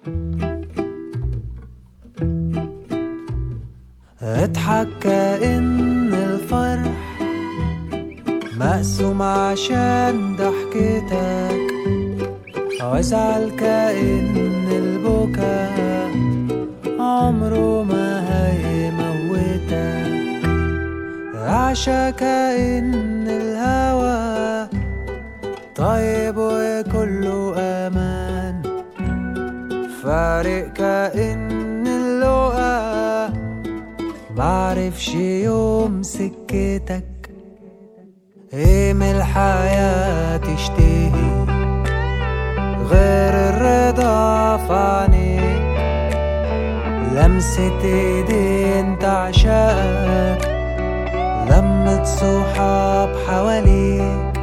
اضحك كأن الفرح مقسوم عشان ضحكتك وازعل كأن البكا عمره ما هيموتك عشا كأن الهوى طيب وكله أمان فارق كأن اللقا بعرفش يوم سكتك ايه من الحياة تشتهي غير الرضا في عينيك لمسة ايدين تعشقك لمة صحاب حواليك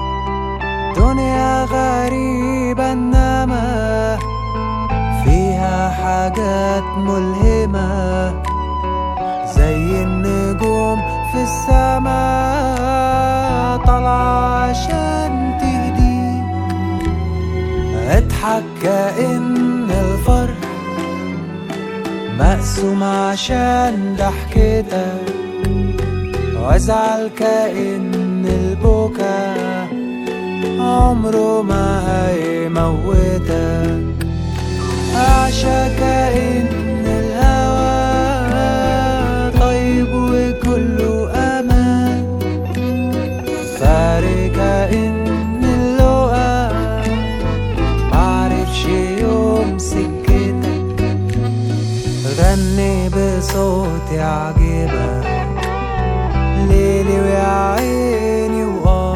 دنيا غريبة انما فيها حاجات ملهمة زي النجوم في السماء طالعة عشان تهديك اضحك كأن الفرح مقسوم عشان ضحكتك وازعل كأن البكا عمره ما هيموتك أعشى كأن الهوى طيب وكله أمان فارق كأن اللقا معرفش يوم سكتك غني بصوت يعجبك ليلي ويا عيني وآه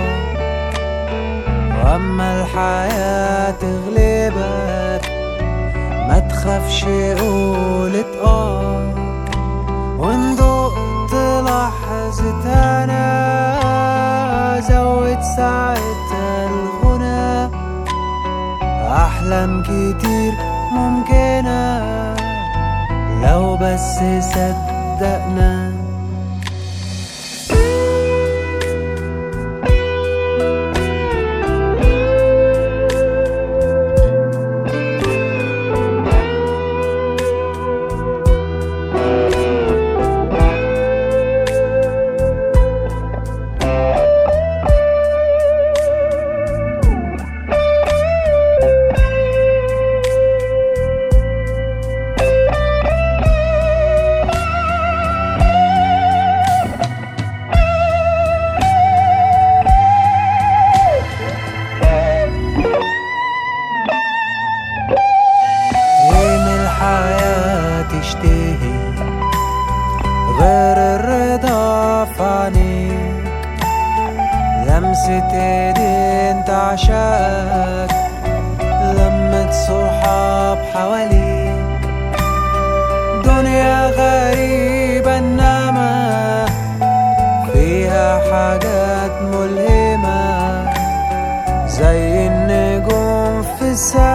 وأما الحياة تغلبك ما تخافش قولت آه وإن دقت لحظة أنا زود ساعتها الغنى أحلام كتير ممكنة لو بس صدقنا ايه من الحياة تشتهي غير الرضا في عينيك لمسة ايدين تعشقك لمة صحاب حواليك دنيا غريبة انما فيها حاجات ملهمة زي النجوم في السماء